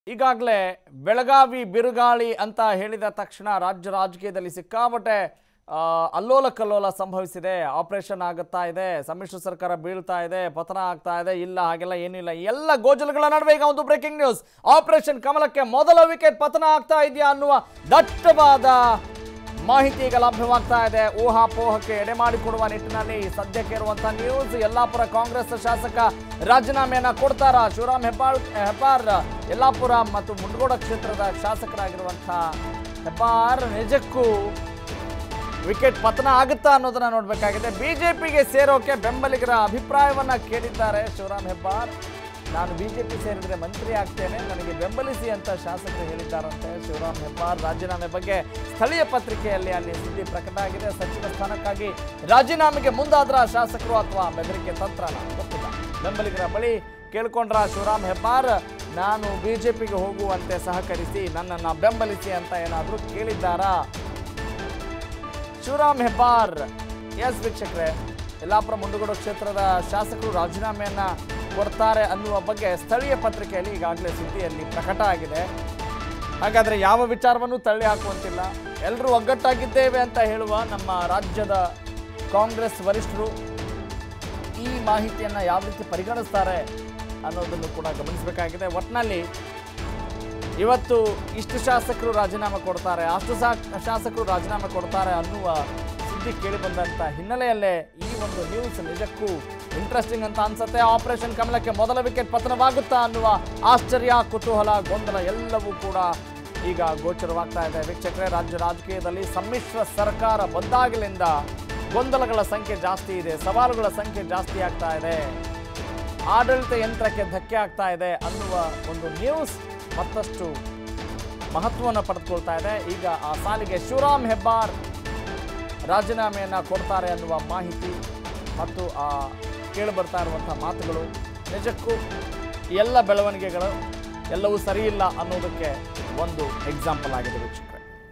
ಈಗಾಗಲೇ ಬೆಳಗಾವಿ ಬಿರುಗಾಳಿ ಅಂತ ಹೇಳಿದ ತಕ್ಷಣ ರಾಜ್ಯ ರಾಜಕೀಯದಲ್ಲಿ ಸಿಕ್ಕಾಪಟ್ಟೆ ಆ, ಅಲ್ಲೋಲ ಕಲ್ಲೋಲ ಸಂಭವಿಸಿದೆ ಆಪರೇಷನ್ ಆಗುತ್ತಾ ಇದೆ ಸಮ್ಮಿಶ್ರ ಸರ್ಕಾರ ಬೀಳ್ತಾ ಇದೆ ಪತನ ಆಗ್ತಾ ಇದೆ ಇಲ್ಲ ಹಾಗೆಲ್ಲ ಏನಿಲ್ಲ ಈ ಎಲ್ಲ ಗೋಜಲುಗಳ ನಡುವೆ ಈಗ ಒಂದು ಬ್ರೇಕಿಂಗ್ ನ್ಯೂಸ್ ಆಪರೇಷನ್ ಕಮಲಕ್ಕೆ ಮೊದಲ ವಿಕೆಟ್ ಪತನ ಆಗ್ತಾ ಇದೆಯಾ ಅನ್ನುವ ದಟ್ಟವಾದ ಮಾಹಿತಿ ಈಗ ಲಭ್ಯವಾಗ್ತಾ ಇದೆ ಊಹಾಪೋಹಕ್ಕೆ ಎಡೆ ಮಾಡಿಕೊಡುವ ನಿಟ್ಟಿನಲ್ಲಿ ಸದ್ಯಕ್ಕೆ ಇರುವಂತಹ ನ್ಯೂಸ್ ಯಲ್ಲಾಪುರ ಕಾಂಗ್ರೆಸ್ ಶಾಸಕ ರಾಜೀನಾಮೆಯನ್ನ ಕೊಡ್ತಾರ ಶಿವರಾಮ್ ಹೆಬ್ಬಾಳ್ ಹೆಬ್ಬಾರ್ ಯಲ್ಲಾಪುರ ಮತ್ತು ಮುಂಡಗೋಡ ಕ್ಷೇತ್ರದ ಶಾಸಕರಾಗಿರುವಂತಹ ಹೆಬ್ಬಾರ್ ನಿಜಕ್ಕೂ ವಿಕೆಟ್ ಪತನ ಆಗುತ್ತಾ ಅನ್ನೋದನ್ನ ನೋಡಬೇಕಾಗಿದೆ ಬಿಜೆಪಿಗೆ ಸೇರೋಕೆ ಬೆಂಬಲಿಗರ ಅಭಿಪ್ರಾಯವನ್ನ ಕೇಳಿದ್ದಾರೆ ಶಿವರಾಮ್ ಹೆಬ್ಬಾರ್ ನಾನು ಬಿಜೆಪಿ ಸೇರಿದ್ರೆ ಮಂತ್ರಿ ಆಗ್ತೇನೆ ನನಗೆ ಬೆಂಬಲಿಸಿ ಅಂತ ಶಾಸಕರು ಹೇಳಿದ್ದಾರಂತೆ ಶಿವರಾಮ್ ಹೆಬ್ಬಾರ್ ರಾಜೀನಾಮೆ ಬಗ್ಗೆ ಸ್ಥಳೀಯ ಪತ್ರಿಕೆಯಲ್ಲಿ ಅಲ್ಲಿ ಸುದ್ದಿ ಪ್ರಕಟ ಆಗಿದೆ ಸಚಿವ ಸ್ಥಾನಕ್ಕಾಗಿ ರಾಜೀನಾಮೆಗೆ ಮುಂದಾದ್ರ ಶಾಸಕರು ಅಥವಾ ಬೆದರಿಕೆ ತಂತ್ರನ ಗೊತ್ತಿಲ್ಲ ಬೆಂಬಲಿಗರ ಬಳಿ ಕೇಳ್ಕೊಂಡ್ರ ಶಿವರಾಮ್ ಹೆಬ್ಬಾರ್ ನಾನು ಬಿಜೆಪಿಗೆ ಹೋಗುವಂತೆ ಸಹಕರಿಸಿ ನನ್ನನ್ನು ಬೆಂಬಲಿಸಿ ಅಂತ ಏನಾದರೂ ಕೇಳಿದ್ದಾರಾ ಶಿವರಾಮ್ ಹೆಬ್ಬಾರ್ ಎಸ್ ವೀಕ್ಷಕರೇ ಯಲ್ಲಾಪುರ ಮುಂಡಗೋಡು ಕ್ಷೇತ್ರದ ಶಾಸಕರು ರಾಜೀನಾಮೆಯನ್ನ ಕೊಡ್ತಾರೆ ಅನ್ನುವ ಬಗ್ಗೆ ಸ್ಥಳೀಯ ಪತ್ರಿಕೆಯಲ್ಲಿ ಈಗಾಗಲೇ ಸುದ್ದಿಯಲ್ಲಿ ಪ್ರಕಟ ಆಗಿದೆ ಹಾಗಾದ್ರೆ ಯಾವ ವಿಚಾರವನ್ನು ತಳ್ಳಿ ಹಾಕುವಂತಿಲ್ಲ ಎಲ್ಲರೂ ಒಗ್ಗಟ್ಟಾಗಿದ್ದೇವೆ ಅಂತ ಹೇಳುವ ನಮ್ಮ ರಾಜ್ಯದ ಕಾಂಗ್ರೆಸ್ ವರಿಷ್ಠರು ಈ ಮಾಹಿತಿಯನ್ನ ಯಾವ ರೀತಿ ಪರಿಗಣಿಸ್ತಾರೆ ಅನ್ನೋದನ್ನು ಕೂಡ ಗಮನಿಸಬೇಕಾಗಿದೆ ಒಟ್ಟಿನಲ್ಲಿ ಇವತ್ತು ಇಷ್ಟು ಶಾಸಕರು ರಾಜೀನಾಮೆ ಕೊಡ್ತಾರೆ ಅಷ್ಟು ಸಾ- ಶಾಸಕರು ರಾಜೀನಾಮೆ ಕೊಡ್ತಾರೆ ಅನ್ನುವ ಸುದ್ದಿ ಕೇಳಿ ಬಂದಂತ ಹಿನ್ನೆಲೆಯಲ್ಲೇ ಈ ಒಂದು ನ್ಯೂಸ್ ನಿಜಕ್ಕೂ ಇಂಟ್ರೆಸ್ಟಿಂಗ್ ಅಂತ ಅನ್ಸುತ್ತೆ ಆಪರೇಷನ್ ಕಮಲಕ್ಕೆ ಮೊದಲ ವಿಕೆಟ್ ಪತನವಾಗುತ್ತಾ ಅನ್ನುವ ಆಶ್ಚರ್ಯ ಕುತೂಹಲ ಗೊಂದಲ ಎಲ್ಲವೂ ಕೂಡ ಈಗ ಗೋಚರವಾಗ್ತಾ ಇದೆ ವೀಕ್ಷಕರೇ ರಾಜ್ಯ ರಾಜಕೀಯದಲ್ಲಿ ಸಮ್ಮಿಶ್ರ ಸರ್ಕಾರ ಬಂದಾಗಲಿಂದ ಗೊಂದಲಗಳ ಸಂಖ್ಯೆ ಜಾಸ್ತಿ ಇದೆ ಸವಾಲುಗಳ ಸಂಖ್ಯೆ ಜಾಸ್ತಿ ಆಗ್ತಾ ಇದೆ ಆಡಳಿತ ಯಂತ್ರಕ್ಕೆ ಧಕ್ಕೆ ಆಗ್ತಾ ಇದೆ ಅನ್ನುವ ಒಂದು ನ್ಯೂಸ್ ಮತ್ತಷ್ಟು ಮಹತ್ವವನ್ನು ಪಡೆದುಕೊಳ್ತಾ ಇದೆ ಈಗ ಆ ಸಾಲಿಗೆ ಶಿವರಾಮ್ ಹೆಬ್ಬಾರ್ ರಾಜೀನಾಮೆಯನ್ನ ಕೊಡ್ತಾರೆ ಅನ್ನುವ ಮಾಹಿತಿ ಮತ್ತು ಆ ಕೇಳಿ ಬರ್ತಾ ಇರುವಂಥ ಮಾತುಗಳು ನಿಜಕ್ಕೂ ಈ ಎಲ್ಲ ಬೆಳವಣಿಗೆಗಳು ಎಲ್ಲವೂ ಸರಿಯಿಲ್ಲ ಅನ್ನೋದಕ್ಕೆ ಒಂದು ಎಕ್ಸಾಂಪಲ್ ಆಗಿದೆ ವೀಕ್ಷಕರೇ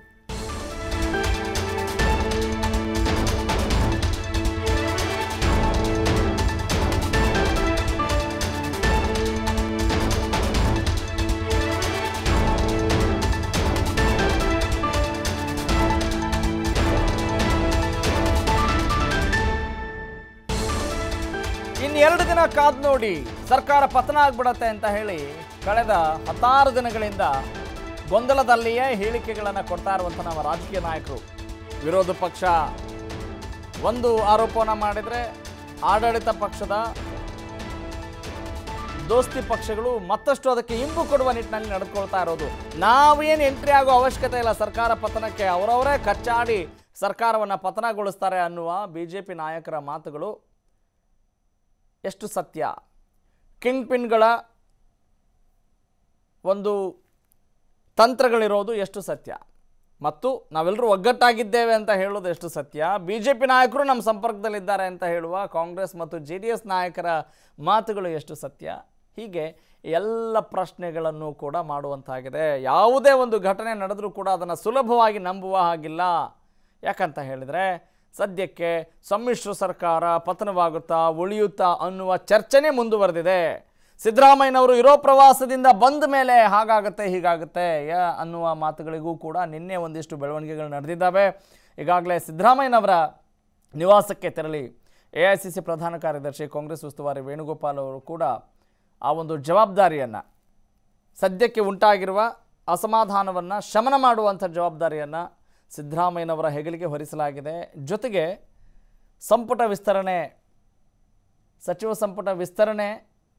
ಇನ್ನು ಎರಡು ದಿನ ಕಾದ್ ನೋಡಿ ಸರ್ಕಾರ ಪತನ ಆಗ್ಬಿಡತ್ತೆ ಅಂತ ಹೇಳಿ ಕಳೆದ ಹತ್ತಾರು ದಿನಗಳಿಂದ ಗೊಂದಲದಲ್ಲಿಯೇ ಹೇಳಿಕೆಗಳನ್ನು ಕೊಡ್ತಾ ಇರುವಂಥ ನಮ್ಮ ರಾಜಕೀಯ ನಾಯಕರು ವಿರೋಧ ಪಕ್ಷ ಒಂದು ಆರೋಪವನ್ನು ಮಾಡಿದರೆ ಆಡಳಿತ ಪಕ್ಷದ ದೋಸ್ತಿ ಪಕ್ಷಗಳು ಮತ್ತಷ್ಟು ಅದಕ್ಕೆ ಇಂಬು ಕೊಡುವ ನಿಟ್ಟಿನಲ್ಲಿ ನಡೆದುಕೊಳ್ತಾ ಇರೋದು ನಾವೇನು ಎಂಟ್ರಿ ಆಗೋ ಅವಶ್ಯಕತೆ ಇಲ್ಲ ಸರ್ಕಾರ ಪತನಕ್ಕೆ ಅವರವರೇ ಕಚ್ಚಾಡಿ ಸರ್ಕಾರವನ್ನು ಪತನಗೊಳಿಸ್ತಾರೆ ಅನ್ನುವ ಬಿ ಜೆ ಪಿ ನಾಯಕರ ಮಾತುಗಳು ಎಷ್ಟು ಸತ್ಯ ಕಿಂಗ್ ಪಿನ್ಗಳ ಒಂದು ತಂತ್ರಗಳಿರೋದು ಎಷ್ಟು ಸತ್ಯ ಮತ್ತು ನಾವೆಲ್ಲರೂ ಒಗ್ಗಟ್ಟಾಗಿದ್ದೇವೆ ಅಂತ ಹೇಳೋದು ಎಷ್ಟು ಸತ್ಯ ಬಿ ಜೆ ಪಿ ನಾಯಕರು ನಮ್ಮ ಸಂಪರ್ಕದಲ್ಲಿದ್ದಾರೆ ಅಂತ ಹೇಳುವ ಕಾಂಗ್ರೆಸ್ ಮತ್ತು ಜೆ ಡಿ ಎಸ್ ನಾಯಕರ ಮಾತುಗಳು ಎಷ್ಟು ಸತ್ಯ ಹೀಗೆ ಎಲ್ಲ ಪ್ರಶ್ನೆಗಳನ್ನು ಕೂಡ ಮಾಡುವಂತಾಗಿದೆ ಯಾವುದೇ ಒಂದು ಘಟನೆ ನಡೆದರೂ ಕೂಡ ಅದನ್ನು ಸುಲಭವಾಗಿ ನಂಬುವ ಹಾಗಿಲ್ಲ ಯಾಕಂತ ಹೇಳಿದರೆ ಸದ್ಯಕ್ಕೆ ಸಮ್ಮಿಶ್ರ ಸರ್ಕಾರ ಪತನವಾಗುತ್ತಾ ಉಳಿಯುತ್ತಾ ಅನ್ನುವ ಚರ್ಚೆನೇ ಮುಂದುವರೆದಿದೆ ಸಿದ್ದರಾಮಯ್ಯನವರು ಇರೋ ಪ್ರವಾಸದಿಂದ ಬಂದ ಮೇಲೆ ಹಾಗಾಗುತ್ತೆ ಹೀಗಾಗುತ್ತೆ ಯಾ ಅನ್ನುವ ಮಾತುಗಳಿಗೂ ಕೂಡ ನಿನ್ನೆ ಒಂದಿಷ್ಟು ಬೆಳವಣಿಗೆಗಳು ನಡೆದಿದ್ದಾವೆ ಈಗಾಗಲೇ ಸಿದ್ದರಾಮಯ್ಯನವರ ನಿವಾಸಕ್ಕೆ ತೆರಳಿ ಎ ಐ ಸಿ ಸಿ ಪ್ರಧಾನ ಕಾರ್ಯದರ್ಶಿ ಕಾಂಗ್ರೆಸ್ ಉಸ್ತುವಾರಿ ವೇಣುಗೋಪಾಲ್ ಅವರು ಕೂಡ ಆ ಒಂದು ಜವಾಬ್ದಾರಿಯನ್ನು ಸದ್ಯಕ್ಕೆ ಉಂಟಾಗಿರುವ ಅಸಮಾಧಾನವನ್ನು ಶಮನ ಮಾಡುವಂಥ ಜವಾಬ್ದಾರಿಯನ್ನು ಸಿದ್ದರಾಮಯ್ಯನವರ ಹೆಗಲಿಗೆ ಹೊರಿಸಲಾಗಿದೆ ಜೊತೆಗೆ ಸಂಪುಟ ವಿಸ್ತರಣೆ ಸಚಿವ ಸಂಪುಟ ವಿಸ್ತರಣೆ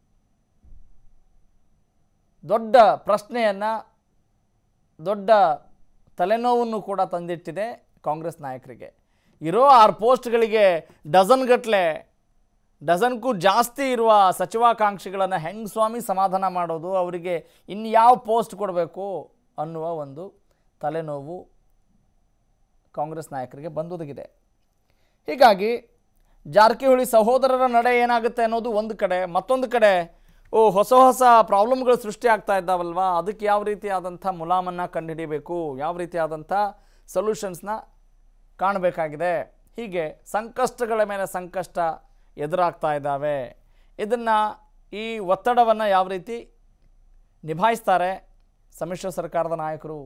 ದೊಡ್ಡ ಪ್ರಶ್ನೆಯನ್ನು ದೊಡ್ಡ ತಲೆನೋವನ್ನು ಕೂಡ ತಂದಿಟ್ಟಿದೆ ಕಾಂಗ್ರೆಸ್ ನಾಯಕರಿಗೆ ಇರೋ ಆರು ಪೋಸ್ಟ್ಗಳಿಗೆ ಡಜನ್ ಗಟ್ಟಲೆ ಡಜನ್ಗೂ ಜಾಸ್ತಿ ಇರುವ ಸಚಿವಾಕಾಂಕ್ಷಿಗಳನ್ನು ಹೆಂಗೆ ಸ್ವಾಮಿ ಸಮಾಧಾನ ಮಾಡೋದು ಅವರಿಗೆ ಇನ್ಯಾವ ಪೋಸ್ಟ್ ಕೊಡಬೇಕು ಅನ್ನುವ ಒಂದು ತಲೆನೋವು ಕಾಂಗ್ರೆಸ್ ನಾಯಕರಿಗೆ ಬಂದೊದಗಿದೆ ಹೀಗಾಗಿ ಜಾರಕಿಹೊಳಿ ಸಹೋದರರ ನಡೆ ಏನಾಗುತ್ತೆ ಅನ್ನೋದು ಒಂದು ಕಡೆ ಮತ್ತೊಂದು ಕಡೆ ಓ ಹೊಸ ಹೊಸ ಪ್ರಾಬ್ಲಮ್ಗಳು ಸೃಷ್ಟಿ ಆಗ್ತಾ ಇದ್ದಾವಲ್ವಾ ಅದಕ್ಕೆ ಯಾವ ರೀತಿಯಾದಂಥ ಮುಲಾಮನ್ನು ಕಂಡುಹಿಡಿಬೇಕು ಯಾವ ರೀತಿಯಾದಂಥ ಸೊಲ್ಯೂಷನ್ಸ್ನ ಕಾಣಬೇಕಾಗಿದೆ ಹೀಗೆ ಸಂಕಷ್ಟಗಳ ಮೇಲೆ ಸಂಕಷ್ಟ ಎದುರಾಗ್ತಾ ಇದ್ದಾವೆ ಇದನ್ನು ಈ ಒತ್ತಡವನ್ನು ಯಾವ ರೀತಿ ನಿಭಾಯಿಸ್ತಾರೆ ಸಮ್ಮಿಶ್ರ ಸರ್ಕಾರದ ನಾಯಕರು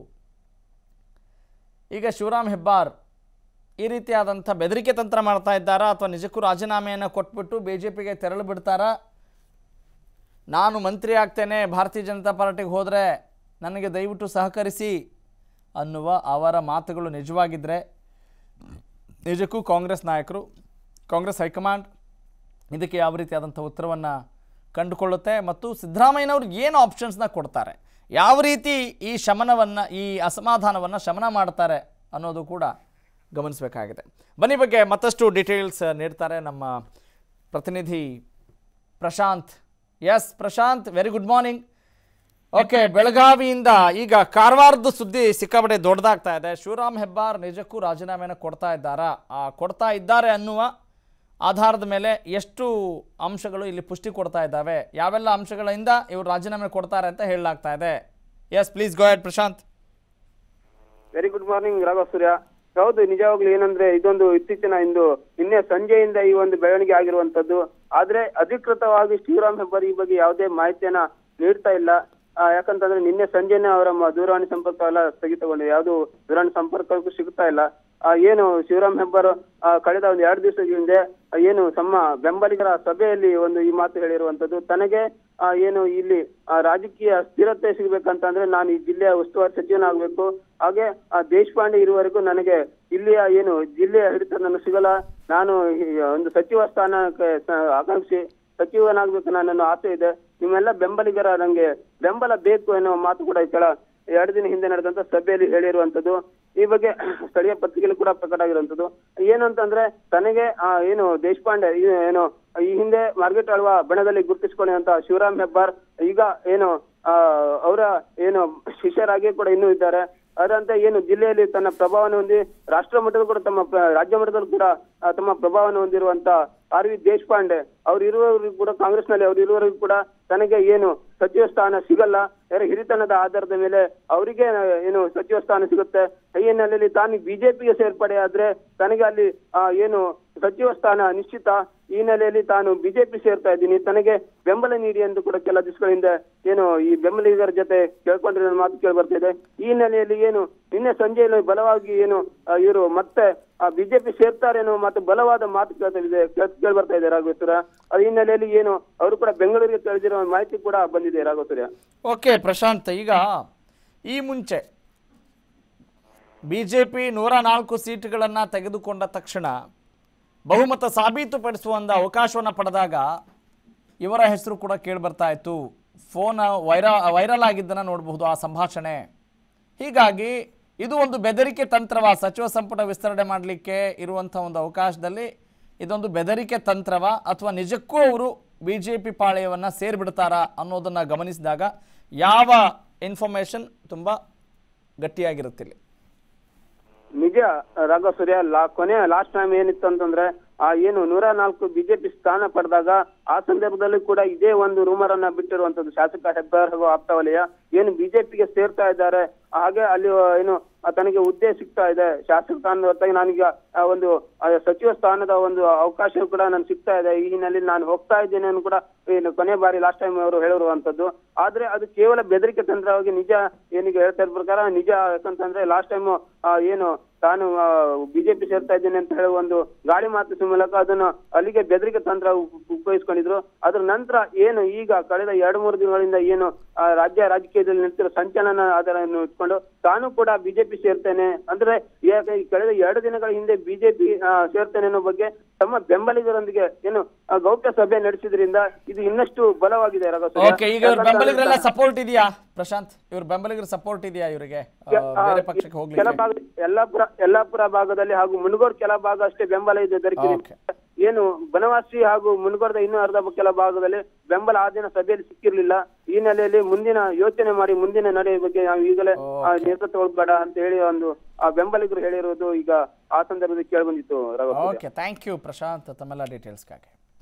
ಈಗ ಶಿವರಾಮ್ ಹೆಬ್ಬಾರ್ ಈ ರೀತಿಯಾದಂಥ ಬೆದರಿಕೆ ತಂತ್ರ ಮಾಡ್ತಾ ಇದ್ದಾರಾ ಅಥವಾ ನಿಜಕ್ಕೂ ರಾಜೀನಾಮೆಯನ್ನು ಕೊಟ್ಬಿಟ್ಟು ಬಿ ಜೆ ಪಿಗೆ ತೆರಳು ಬಿಡ್ತಾರಾ ನಾನು ಮಂತ್ರಿ ಆಗ್ತೇನೆ ಭಾರತೀಯ ಜನತಾ ಪಾರ್ಟಿಗೆ ಹೋದರೆ ನನಗೆ ದಯವಿಟ್ಟು ಸಹಕರಿಸಿ ಅನ್ನುವ ಅವರ ಮಾತುಗಳು ನಿಜವಾಗಿದ್ದರೆ ನಿಜಕ್ಕೂ ಕಾಂಗ್ರೆಸ್ ನಾಯಕರು ಕಾಂಗ್ರೆಸ್ ಹೈಕಮಾಂಡ್ ಇದಕ್ಕೆ ಯಾವ ರೀತಿಯಾದಂಥ ಉತ್ತರವನ್ನು ಕಂಡುಕೊಳ್ಳುತ್ತೆ ಮತ್ತು ಸಿದ್ದರಾಮಯ್ಯನವ್ರು ಏನು ಆಪ್ಷನ್ಸ್ನ ಕೊಡ್ತಾರೆ ಯಾವ ರೀತಿ ಈ ಶಮನವನ್ನು ಈ ಅಸಮಾಧಾನವನ್ನು ಶಮನ ಮಾಡ್ತಾರೆ ಅನ್ನೋದು ಕೂಡ ಗಮನಿಸಬೇಕಾಗಿದೆ ಬನ್ನಿ ಬಗ್ಗೆ ಮತ್ತಷ್ಟು ಡೀಟೇಲ್ಸ್ ನೀಡ್ತಾರೆ ನಮ್ಮ ಪ್ರತಿನಿಧಿ Prashant yes Prashant very good morning okay ಬೆಳಗಾವಿಯಿಂದ ಈಗ ಕಾರವಾರದ ಸುದ್ದಿ ಸಿಕ್ಕಾಪಟ್ಟೆ ದೊಡ್ಡದಾಗ್ತಾ ಇದೆ ಶಿವರಾಮ್ ಹೆಬ್ಬಾರ್ ನಿಜಕ್ಕೂ ರಾಜೀನಾಮೆಯನ್ನು ಕೊಡ್ತಾ ಇದ್ದಾರಾ ಆ, ಕೊಡ್ತಾ ಇದ್ದಾರೆ ಅನ್ನುವ ಆಧಾರದ ಮೇಲೆ ಎಷ್ಟು ಅಂಶಗಳು ಇಲ್ಲಿ ಪುಷ್ಟಿ ಕೊಡ್ತಾ ಇದ್ದಾವೆ ಯಾವೆಲ್ಲ ಅಂಶಗಳಿಂದ ಇವರು ರಾಜೀನಾಮೆ ಕೊಡ್ತಾರೆ ಅಂತ ಹೇಳಲಾಗ್ತಾ ಇದೆ yes please go ahead Prashant very good morning Raghava Surya ಹೌದು ನಿಜವಾಗ್ಲೂ ಏನಂದ್ರೆ ಇದೊಂದು ಇತ್ತೀಚಿನ ಇಂದು ನಿನ್ನೆ ಸಂಜೆಯಿಂದ ಈ ಒಂದು ಬೆಳವಣಿಗೆ ಆಗಿರುವಂತದ್ದು ಆದ್ರೆ ಅಧಿಕೃತವಾಗಿ ಶಿವರಾಮ್ ಹೆಬ್ಬಾರ್ ಈ ಬಗ್ಗೆ ಯಾವುದೇ ಮಾಹಿತಿಯನ್ನ ನೀಡ್ತಾ ಇಲ್ಲ ಆ, ಯಾಕಂತಂದ್ರೆ ನಿನ್ನೆ ಸಂಜೆನೆ ಅವರ ಮ- ದೂರವಾಣಿ ಸಂಪರ್ಕ ಎಲ್ಲ ಸ್ಥಗಿತಗೊಂಡಿದೆ ಯಾವುದು ದೂರವಾಣಿ ಸಂಪರ್ಕಕ್ಕೂ ಸಿಗ್ತಾ ಇಲ್ಲ ಆ, ಏನು ಶಿವರಾಮ್ ಹೆಬ್ಬಾರ್ ಆ, ಕಳೆದ ಒಂದು ಎರಡು ದಿವಸದ ಹಿಂದೆ ಆ, ಏನು ತಮ್ಮ ಬೆಂಬಲಿಗರ ಸಭೆಯಲ್ಲಿ ಒಂದು ಈ ಮಾತು ಹೇಳಿರುವಂತದ್ದು ತನಗೆ ಆ, ಏನು ಇಲ್ಲಿ ಆ, ರಾಜಕೀಯ ಸ್ಥಿರತೆ ಸಿಗ್ಬೇಕಂತಂದ್ರೆ ನಾನು ಈ ಜಿಲ್ಲೆಯ ಉಸ್ತುವಾರಿ ಸಚಿವನಾಗಬೇಕು ಹಾಗೆ ಆ ದೇಶಪಾಂಡೆ ಇರುವವರೆಗೂ ನನಗೆ ಇಲ್ಲಿಯ ಏನು ಜಿಲ್ಲೆಯ ಹಿಡಿತ ನನಗೆ ಸಿಗಲ್ಲ ನಾನು ಈ ಒಂದು ಸಚಿವ ಸ್ಥಾನಕ್ಕೆ ಸ- ಆಕಾಂಕ್ಷಿ ಸಚಿವನಾಗ್ಬೇಕು ನನ್ನ ಆಸೆ ಇದೆ ನಿಮ್ಮೆಲ್ಲ ಬೆಂಬಲಿಗರ ನಂಗೆ ಬೆಂಬಲ ಬೇಕು ಎನ್ನುವ ಮಾತು ಕೂಡ ಈ ಕೆಳ ಎರಡು ದಿನ ಹಿಂದೆ ನಡೆದಂತ ಸಭೆಯಲ್ಲಿ ಹೇಳಿರುವಂತದ್ದು ಈ ಬಗ್ಗೆ ಸ್ಥಳೀಯ ಪತ್ರಿಕೆಯಲ್ಲಿ ಕೂಡ ಪ್ರಕಟ ಆಗಿರುವಂತದ್ದು ಏನು ಅಂತಂದ್ರೆ ತನಗೆ ಆ ಏನು ದೇಶಪಾಂಡೆ ಈ ಏನು ಈ ಹಿಂದೆ ಮಾರ್ಕೆಟ್ ಆಳ್ವ ಬಣದಲ್ಲಿ ಗುರುತಿಸಿಕೊಂಡಿರುವಂತ ಶಿವರಾಮ್ ಹೆಬ್ಬಾರ್ ಈಗ ಏನು ಆ ಅವರ ಏನು ಶಿಷ್ಯರಾಗಿ ಕೂಡ ಇನ್ನೂ ಇದ್ದಾರೆ ಅದರಂತೆ ಏನು ಜಿಲ್ಲೆಯಲ್ಲಿ ತನ್ನ ಪ್ರಭಾವವನ್ನು ಹೊಂದಿ ರಾಷ್ಟ್ರ ಮಟ್ಟದಲ್ಲೂ ಕೂಡ ತಮ್ಮ ಪ್ರ- ರಾಜ್ಯ ಮಟ್ಟದಲ್ಲೂ ಕೂಡ ಆ, ತಮ್ಮ ಪ್ರಭಾವವನ್ನು ಹೊಂದಿರುವಂತ ಆರ್ ವಿ ದೇಶಪಾಂಡೆ ಅವ್ರು ಇರುವವರೆಗೂ ಕೂಡ ಕಾಂಗ್ರೆಸ್ನಲ್ಲಿ ಅವ್ರು ಇರುವವರೆಗೂ ಕೂಡ ತನಗೆ ಏನು ಸಚಿವ ಸ್ಥಾನ ಸಿಗಲ್ಲ ಯಾರ ಹಿರಿತನದ ಆಧಾರದ ಮೇಲೆ ಅವರಿಗೆ ಏನು ಸಚಿವ ಸ್ಥಾನ ಸಿಗುತ್ತೆ ಈ ಹಿನ್ನೆಲೆಯಲ್ಲಿ ತಾನು ಬಿಜೆಪಿಗೆ ಸೇರ್ಪಡೆ ಆದ್ರೆ ತನಗೆ ಅಲ್ಲಿ ಆ, ಏನು ಸಚಿವ ಸ್ಥಾನ ನಿಶ್ಚಿತ ಈ ಹಿನ್ನೆಲೆಯಲ್ಲಿ ತಾನು ಬಿಜೆಪಿ ಸೇರ್ತಾ ಇದ್ದೀನಿ ತನಗೆ ಬೆಂಬಲ ನೀಡಿ ಎಂದು ಕೂಡ ಕೆಲ ದಿವಸಗಳಿಂದ ಏನು ಈ ಬೆಂಬಲಿಗರ ಜೊತೆ ಕೇಳ್ಕೊಂಡಿರೋ ಮಾತು ಕೇಳಿ ಬರ್ತಾ ಇದೆ ಈ ಹಿನ್ನೆಲೆಯಲ್ಲಿ ಏನು ನಿನ್ನೆ ಸಂಜೆಯಲ್ಲಿ ಬಲವಾಗಿ ಏನು ಇವರು ಮತ್ತೆ ಬಿಜೆಪಿ ಸೇರ್ತಾರೆ ಅನ್ನೋ ಮಾತು ಬಲವಾದ ಮಾತು ಕೇಳ್ತಾ ಇದೆ ಕೇಳಿ ಬರ್ತಾ ಇದೆ ರಾಘವೇಶ್ವರ ಅದ ಹಿನ್ನೆಲೆಯಲ್ಲಿ ಏನು ಅವರು ಕೂಡ ಬೆಂಗಳೂರಿಗೆ ತಿಳಿದಿರೋ ಮಾಹಿತಿ ಕೂಡ ಬಂದಿದೆ ರಾಘವೇಶ್ವರ ಓಕೆ ಪ್ರಶಾಂತ್ ಈಗ ಈ ಮುಂಚೆ ಬಿ ಜೆ ಪಿ ನೂರ ನಾಲ್ಕು ಸೀಟುಗಳನ್ನು ತೆಗೆದುಕೊಂಡ ತಕ್ಷಣ ಬಹುಮತ ಸಾಬೀತುಪಡಿಸುವ ಒಂದು ಅವಕಾಶವನ್ನು ಪಡೆದಾಗ ಇವರ ಹೆಸರು ಕೂಡ ಕೇಳಿಬರ್ತಾ ಇತ್ತು ಫೋನ್ ವೈರ ವೈರಲ್ ಆಗಿದ್ದನ್ನು ನೋಡಬಹುದು ಆ ಸಂಭಾಷಣೆ ಹೀಗಾಗಿ ಇದು ಒಂದು ಬೆದರಿಕೆ ತಂತ್ರವ ಸಚಿವ ಸಂಪುಟ ವಿಸ್ತರಣೆ ಮಾಡಲಿಕ್ಕೆ ಇರುವಂಥ ಒಂದು ಅವಕಾಶದಲ್ಲಿ ಇದೊಂದು ಬೆದರಿಕೆ ತಂತ್ರವ ಅಥವಾ ನಿಜಕ್ಕೂ ಅವರು ಬಿ ಜೆ ಪಿ ಪಾಳೆಯವನ್ನು ಸೇರಿಬಿಡ್ತಾರಾ ಅನ್ನೋದನ್ನು ಗಮನಿಸಿದಾಗ ಯಾವ ಇನ್ಫಾರ್ಮೇಷನ್ ತುಂಬ ಗಟ್ಟಿಯಾಗಿರುತ್ತಿಲ್ಲ ನಿಜ ರಾಘವ ಸೂರ್ಯ ಲಾ ಕೊನೆ ಲಾಸ್ಟ್ ಟೈಮ್ ಏನಿತ್ತು ಅಂತಂದ್ರೆ ಆ ಏನು ನೂರ ನಾಲ್ಕು ಬಿಜೆಪಿ ಸ್ಥಾನ ಪಡೆದಾಗ ಆ ಸಂದರ್ಭದಲ್ಲಿ ಕೂಡ ಇದೇ ಒಂದು ರೂಮರ್ ಅನ್ನ ಬಿಟ್ಟಿರುವಂತದ್ದು ಶಾಸಕ ಹೆಬ್ಬಾರ್ ಹಾಗೂ ಆಪ್ತವಲಯ ಏನು ಬಿಜೆಪಿಗೆ ಸೇರ್ತಾ ಇದ್ದಾರೆ ಹಾಗೆ ಅಲ್ಲಿ ಏನು ಆ ತನಗೆ ಹುದ್ದೆ ಸಿಗ್ತಾ ಇದೆ ಶಾಸಕ ಸ್ಥಾನದ ಹೊರತಾಗಿ ನಾನೀಗ ಆ ಒಂದು ಆ ಸಚಿವ ಸ್ಥಾನದ ಒಂದು ಅವಕಾಶ ಕೂಡ ನನ್ಗೆ ಸಿಗ್ತಾ ಇದೆ ಈ ಹಿನ್ನೆಲೆಯಲ್ಲಿ ನಾನು ಹೋಗ್ತಾ ಇದ್ದೇನೆ ಅನ್ನು ಕೂಡ ಏನು ಕೊನೆ ಬಾರಿ ಲಾಸ್ಟ್ ಟೈಮ್ ಅವರು ಹೇಳಿರುವಂತದ್ದು ಆದ್ರೆ ಅದು ಕೇವಲ ಬೆದರಿಕೆ ತಂತ್ರವಾಗಿ ನಿಜ ಏನೀಗ ಹೇಳ್ತಾ ಇರೋ ಪ್ರಕಾರ ನಿಜ ಯಾಕಂತಂದ್ರೆ ಲಾಸ್ಟ್ ಟೈಮ್ ಏನು ತಾನು ಬಿಜೆಪಿ ಸೇರ್ತಾ ಇದ್ದೇನೆ ಅಂತ ಹೇಳುವ ಒಂದು ಗಾಳಿ ಮಾತು ಮೂಲಕ ಅದನ್ನು ಅಲ್ಲಿಗೆ ಬೆದರಿಕೆ ತಂತ್ರ ಉಪ- ಉಪಯೋಗಿಸ್ಕೊಂಡಿದ್ರು ಅದ್ರ ನಂತರ ಏನು ಈಗ ಕಳೆದ ಎರಡು ಮೂರು ದಿನಗಳಿಂದ ಏನು ಆ, ರಾಜ್ಯ ರಾಜಕೀಯದಲ್ಲಿ ನಿಂತಿರೋ ಸಂಚಲನ ಆಧಾರವನ್ನು ಇಟ್ಕೊಂಡು ತಾನು ಕೂಡ ಬಿಜೆಪಿ ಸೇರ್ತೇನೆ ಅಂದ್ರೆ ಯಾಕೆ ಈ ಕಳೆದ ಎರಡು ದಿನಗಳ ಹಿಂದೆ ಬಿಜೆಪಿ ಸೇರ್ತೇನೆ ಅನ್ನೋ ಬಗ್ಗೆ ತಮ್ಮ ಬೆಂಬಲಿಗರೊಂದಿಗೆ ಏನು ಆ, ಗೌಪ್ಯ ಸಭೆ ನಡೆಸಿದ್ರಿಂದ ಇದು ಇನ್ನಷ್ಟು ಬಲವಾಗಿದೆ ರಾಘವ ಸೂರ್ಯ. ಓಕೆ ಈಗ ಇವ್ರ ಬೆಂಬಲಿಗರೆಲ್ಲ ಸಪೋರ್ಟ್ ಇದೆಯಾ ಪ್ರಶಾಂತ್ ಇವ್ರ ಬೆಂಬಲಿಗರ ಸಪೋರ್ಟ್ ಇದೆಯಾ ಇವರಿಗೆ ಬೇರೆ ಪಕ್ಷಕ್ಕೆ ಕೆಲ ಹೋಗ್ಲಿಕ್ಕೆ ಭಾಗ ಯಲ್ಲಾಪುರ ಯಲ್ಲಾಪುರ ಭಾಗದಲ್ಲಿ ಹಾಗೂ ಮುನಗೋಡ್ ಕೆಲ ಭಾಗ ಅಷ್ಟೇ ಬೆಂಬಲ ಇದೆ ದೊರಕಿದೆ Okay. ಏನು ಬನವಾಸಿ ಹಾಗೂ ಮುನಗೋಡದ ಇನ್ನೂ ಅರ್ಧ ಕೆಲ ಭಾಗದಲ್ಲಿ ಬೆಂಬಲ ಆ ದಿನ ಸಭೆಯಲ್ಲಿ ಸಿಕ್ಕಿರ್ಲಿಲ್ಲ ಈ ಹಿನ್ನೆಲೆಯಲ್ಲಿ ಮುಂದಿನ ಯೋಚನೆ ಮಾಡಿ ಮುಂದಿನ ನಡೆ ಬಗ್ಗೆ ನಾವು ಈಗಲೇ ಆ, ನೇತೃತ್ವ ತಗೊಳ್ಬೇಡ ಅಂತ ಹೇಳಿ ಒಂದು ಆ ಬೆಂಬಲಿಗರು ಹೇಳಿರುವುದು ಈಗ ಆ ಸಂದರ್ಭದಲ್ಲಿ ಕೇಳಿ ಬಂದಿತ್ತು Raghu okay thank you Prashant ತಮ್ಮೆಲ್ಲ ಡೀಟೇಲ್ಸ್ಗಾಗಿ